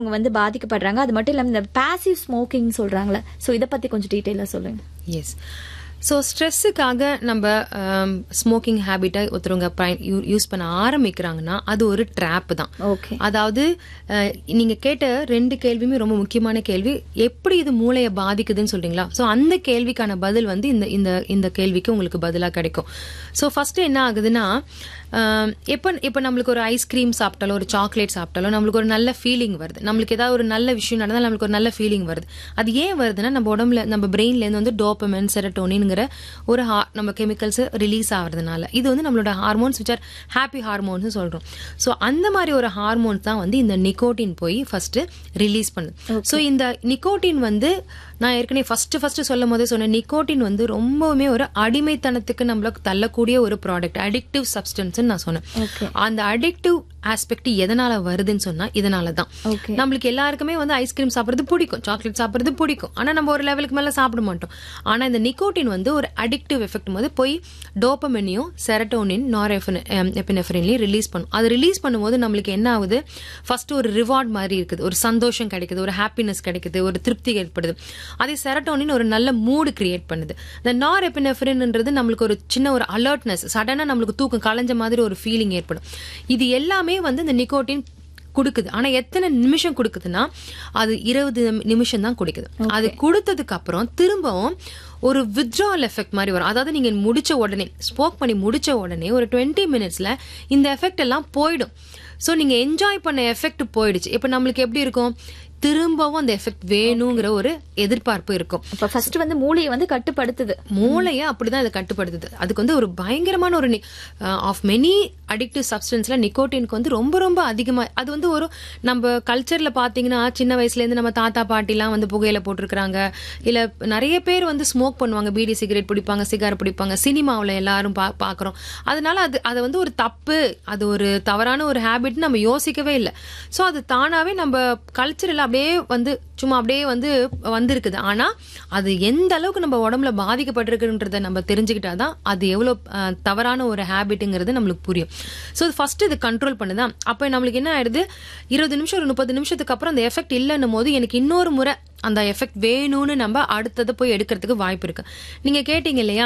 அவங்க வந்து பாதிக்கப்படுறாங்க அது மட்டும் இல்லாம இந்த பாசிவ் ஸ்மோக்கிங் சொல்றாங்களே சோ இத பத்தி கொஞ்சம் டீடைலா சொல்லுங்க எஸ் ஸோ ஸ்ட்ரெஸ்ஸுக்காக நம்ம ஸ்மோக்கிங் ஹேபிட்டை ஒருத்தவங்க யூஸ் பண்ண ஆரம்பிக்கிறாங்கன்னா அது ஒரு ட்ராப் தான் ஓகே அதாவது அஹ், நீங்க கேட்ட ரெண்டு கேள்வியுமே ரொம்ப முக்கியமான கேள்வி எப்படி இது மூளையை பாதிக்குதுன்னு சொல்றீங்களா ஸோ அந்த கேள்விக்கான பதில் வந்து இந்த இந்த இந்த கேள்விக்கு உங்களுக்கு பதிலாக கிடைக்கும் ஸோ ஃபர்ஸ்ட் என்ன ஆகுதுன்னா அஹ், எப்ப இப்ப நம்மளுக்கு ஒரு ஐஸ்கிரீம் சாப்பிட்டாலோ ஒரு சாக்லேட் சாப்பிட்டாலோ நம்மளுக்கு ஒரு நல்ல ஃபீலிங் வருது நம்மளுக்கு ஏதாவது ஒரு நல்ல விஷயம் நடந்தால் நம்மளுக்கு ஒரு நல்ல ஃபீலிங் வருது அது ஏன் வருதுன்னா நம்ம உடம்புல நம்ம பிரெயின்ல இருந்து வந்து டோப்பமென் செரட்டோனின்ங்கிற ஒரு ஹா- நம்ம கெமிக்கல்ஸ் ரிலீஸ் ஆகுறதுனால இது வந்து நம்மளோட hormones which are happy hormones சொல்றோம் ஸோ அந்த மாதிரி ஒரு ஹார்மோன்ஸ் தான் வந்து இந்த நிக்கோட்டின் போய் ஃபர்ஸ்ட் ரிலீஸ் பண்ணுது ஸோ இந்த நிக்கோட்டின் வந்து நான் ஏற்கனவே ஃபர்ஸ்ட் ஃபர்ஸ்ட் சொல்லும் போதே சொன்னேன் நிக்கோட்டின் வந்து ரொம்பவுமே ஒரு அடிமைத்தனத்துக்கு நம்மள தள்ளக்கூடிய ஒரு ப்ராடக்ட் அடிக்டிவ் சப்ஸ்டன்ஸ் நான் சொன்னேன் Okay. அந்த அடிக்டிவ் ஆஸ்பெக்ட் எதனால வருதுன்னு சொன்னா இதனால தான் Okay. நம்மளுக்கு எல்லாருக்குமே வந்து ஐஸ்கிரீம் சாப்பிடுறது பிடிக்கும் சாக்லேட் சாப்பிடுறது பிடிக்கும் ஆனா நம்ம ஒரு லெவலுக்கு மேல சாப்பிட மாட்டோம் ஆனா இந்த நிக்கோட்டின் வந்து ஒரு அடிக்டிவ் எஃபெக்ட் போது போய் டோப்பமெனியும் செரட்டோனின் நார் எப்பினெஃபரின்லையும் ரிலீஸ் பண்ணும் அது ரிலீஸ் பண்ணும்போது நம்மளுக்கு என்ன ஆகுது ஃபர்ஸ்ட் ஒரு ரிவார்ட் மாதிரி இருக்குது ஒரு சந்தோஷம் கிடைக்குது ஒரு ஹாப்பினஸ் கிடைக்குது ஒரு திருப்தி ஏற்படுது அதே செரட்டோனின் ஒரு நல்ல மூடு கிரியேட் பண்ணுது இந்த நார் எப்பினெஃபரின்ன்றது நம்மளுக்கு ஒரு சின்ன ஒரு அலர்ட்னஸ் சடனா நம்மளுக்கு தூக்கம் கலைஞ்ச மாதிரி ஒரு ஃபீலிங் ஏற்படும் இது எல்லாமே வந்து இந்த நிக்கோட்டின் கொடுக்குது ஆனா எத்தனை நிமிஷம் கொடுக்குதுன்னா அது இருபது நிமிஷம் தான் கொடுக்குது அது கொடுத்ததுக்கு அப்புறம் திரும்பவும் ஒரு வித்ட்ரால் எஃபெக்ட் மாதிரி வரும் அதாவது நீங்க முடிச்ச உடனே ஸ்போக் பண்ணி முடிச்ச உடனே ஒரு டுவெண்ட்டி மினிட்ஸ்ல இந்த எஃபெக்ட் எல்லாம் போயிடும் ஸோ நீங்க என்ஜாய் பண்ண எஃபெக்ட் போயிடுச்சு இப்போ நம்மளுக்கு எப்படி இருக்கும் திரும்பவும் அந்த எஃபெக்ட் வேணுங்கிற ஒரு எதிர்பார்ப்பு இருக்கும் இப்ப ஃபர்ஸ்ட் வந்து மூளையை வந்து கட்டுப்படுத்துது மூளையை அப்படிதான் இதை கட்டுப்படுத்துது அதுக்கு வந்து ஒரு பயங்கரமான ஒரு ஆஃப் மெனி அடிக்டிவ் சப்ஸ்டன்ஸ்ல நிக்கோட்டினுக்கு வந்து ரொம்ப ரொம்ப அதிகமா அது வந்து ஒரு நம்ம கல்ச்சர்ல பாத்தீங்கன்னா சின்ன வயசுல இருந்து நம்ம தாத்தா பாட்டிலாம் வந்து புகையில போட்டிருக்கிறாங்க இல்ல நிறைய பேர் வந்து ஸ்மோக் பண்ணுவாங்க பீடி சிகரெட் பிடிப்பாங்க சிகார் பிடிப்பாங்க சினிமாவுல எல்லாரும் பா- பாக்குறோம் அதனால அது அதை வந்து ஒரு தப்பு அது ஒரு தவறான ஒரு ஹேபிட் நம்ம யோசிக்கவே இல்லை சோ அது தானாவே நம்ம கல்ச்சர்ல அப்படியே வந்து சும்மா அப்படியே வந்து வந்திருக்குது ஆனா அது எந்த அளவுக்கு நம்ம உடம்புல பாதிக்கப்பட்டிருக்குன்றத நம்ம தெரிஞ்சுக்கிட்டாதான் அது எவ்வளவு அஹ், தவறான ஒரு ஹேபிட்டுங்கிறது நம்மளுக்கு புரியும் ஸோ ஃபர்ஸ்ட் இது கண்ட்ரோல் பண்ணுதான் அப்ப நம்மளுக்கு என்ன ஆயிடுது இருபது நிமிஷம் ஒரு முப்பது நிமிஷத்துக்கு அப்புறம் அந்த எஃபெக்ட் இல்லைன்னும் போது எனக்கு இன்னொரு முறை அந்த எஃபெக்ட் வேணும்னு நம்ம அடுத்ததை போய் எடுக்கிறதுக்கு வாய்ப்பு இருக்கு நீங்க கேட்டீங்க இல்லையா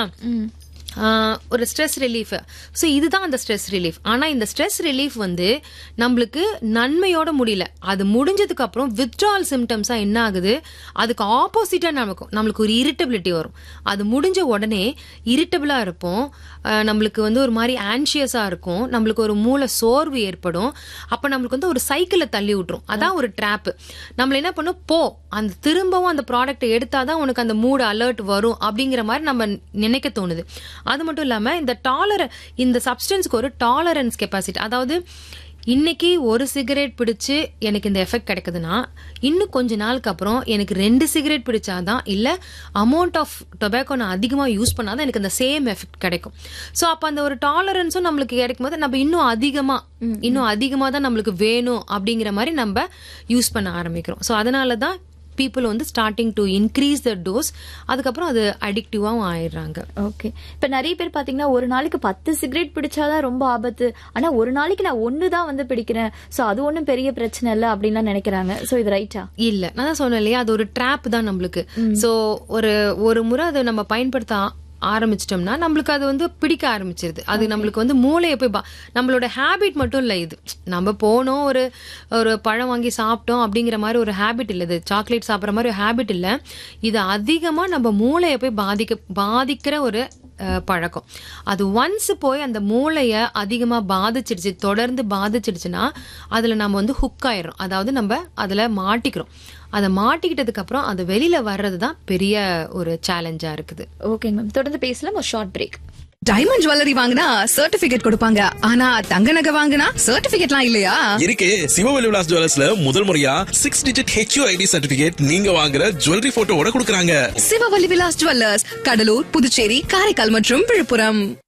ஆஹ் ஒரு ஸ்ட்ரெஸ் ரிலீஃப் ஸோ இதுதான் அந்த ஸ்ட்ரெஸ் ரிலீஃப் ஆனா இந்த ஸ்ட்ரெஸ் ரிலீஃப் வந்து நம்மளுக்கு நன்மையோட முடியல அது முடிஞ்சதுக்கு அப்புறம் வித்ட்ரால் சிம்டம்ஸா என்ன ஆகுது அதுக்கு ஆப்போசிட்டா நமக்கும் நம்மளுக்கு ஒரு இரிட்டபிலிட்டி வரும் அது முடிஞ்ச உடனே இரிட்டபிளா இருப்போம் ஆஹ் நம்மளுக்கு வந்து ஒரு மாதிரி ஆன்ஷியஸா இருக்கும் நம்மளுக்கு ஒரு மூளை சோர்வு ஏற்படும் அப்ப நம்மளுக்கு வந்து ஒரு சைக்கிளை தள்ளி விட்டுரும் அதான் ஒரு ட்ராப் நம்மள என்ன பண்ணும் போ அந்த திரும்பவும் அந்த ப்ராடக்ட் எடுத்தாதான் உனக்கு அந்த மூடு அலர்ட் வரும் அப்படிங்கிற மாதிரி நம்ம நினைக்க தோணுது அது மட்டும் இல்லாம இந்த டாலர இந்த சப்ஸ்டன்ஸ்க்கு ஒரு டாலரன்ஸ் கெப்பாசிட்டி அதாவது இன்னைக்கு ஒரு சிகரெட் பிடிச்சு எனக்கு இந்த எஃபெக்ட் கிடைக்குதுன்னா இன்னும் கொஞ்ச நாளுக்கு அப்புறம் எனக்கு ரெண்டு சிகரெட் பிடிச்சாதான் இல்ல அமௌண்ட் ஆஃப் டொபாக்கோ நான் அதிகமா யூஸ் பண்ணாதான் எனக்கு அந்த சேம் எஃபெக்ட் கிடைக்கும் சோ அப்ப அந்த ஒரு டாலரன்ஸும் நம்மளுக்கு கிடைக்கும் போது நம்ம இன்னும் அதிகமா இன்னும் அதிகமா தான் நம்மளுக்கு வேணும் அப்படிங்கிற மாதிரி நம்ம யூஸ் பண்ண ஆரம்பிக்கிறோம் சோ அதனால தான் பீப்புள் வந்து starting to increase the dose அதுக்கப்புறம் அது அடிக்டிவாவும் ஆயிடுறாங்க ஓகே இப்ப நிறைய பேர் பாத்தீங்கன்னா ஒரு நாளைக்கு பத்து சிகரெட் பிடிச்சாதான் ரொம்ப ஆபத்து ஆனா ஒரு நாளைக்கு நான் ஒன்னு தான் வந்து பிடிக்கிறேன் சோ அது ஒண்ணும் பெரிய பிரச்சனை இல்ல அப்படின்லாம் நினைக்கிறாங்க சோ இது ரைட்டா இல்ல நான் தான் சொன்னேன் இல்லையா அது ஒரு ட்ராப் தான் நம்மளுக்கு சோ ஒரு ஒரு முறை அதை நம்ம பயன்படுத்த ஆ- ஆரம்பிச்சிட்டோம்னா நம்மளுக்கு அது வந்து பிடிக்க ஆரம்பிச்சிருது அது நம்மளுக்கு வந்து மூளையை போய் பா- நம்மளோட ஹேபிட் மட்டும் இல்ல இது நம்ம போனோம் ஒரு ஒரு பழம் வாங்கி சாப்பிட்டோம் அப்படிங்கிற மாதிரி ஒரு ஹேபிட் இல்ல இது சாக்லேட் சாப்பிட்ற மாதிரி ஒரு ஹேபிட் இல்ல இது அதிகமா நம்ம மூளையை போய் பாதிக்க பாதிக்கிற ஒரு அஹ், பழக்கம் அது ஒன்ஸ் போய் அந்த மூளைய அதிகமா பாதிச்சிடுச்சு தொடர்ந்து பாதிச்சிடுச்சுன்னா அதுல நம்ம வந்து ஹுக் ஆயிடுறோம் அதாவது நம்ம அதுல மாட்டிக்கிறோம் அதை மாட்டிக்கிட்டதுக்கு அப்புறம் அது வெளியில வர்றது தான் பெரிய ஒரு சேலஞ்சா இருக்குது ஓகேங்க மேம் தொடர்ந்து பேசலாம் ஒரு ஷார்ட் பிரேக் டைமண்ட் ஜுவல்லரி வாங்கினா சர்டிபிகேட் கொடுப்பாங்க ஆனா தங்க நகை வாங்கினா சர்டிபிகேட்லாம் இல்லையா இருக்கு சிவவெளி விலாஸ் ஜுவல்லர்ஸ்ல முதல் முறையா சிக்ஸ் டிஜிட் ஹெச்யூஐடி சர்டிபிகேட் நீங்க வாங்குற ஜுவல்லரி போட்டோவோட கொடுக்கறாங்க சிவவல்லி விலாஸ் ஜுவல்லர்ஸ் கடலூர் புதுச்சேரி காரைக்கால் மற்றும் விழுப்புரம்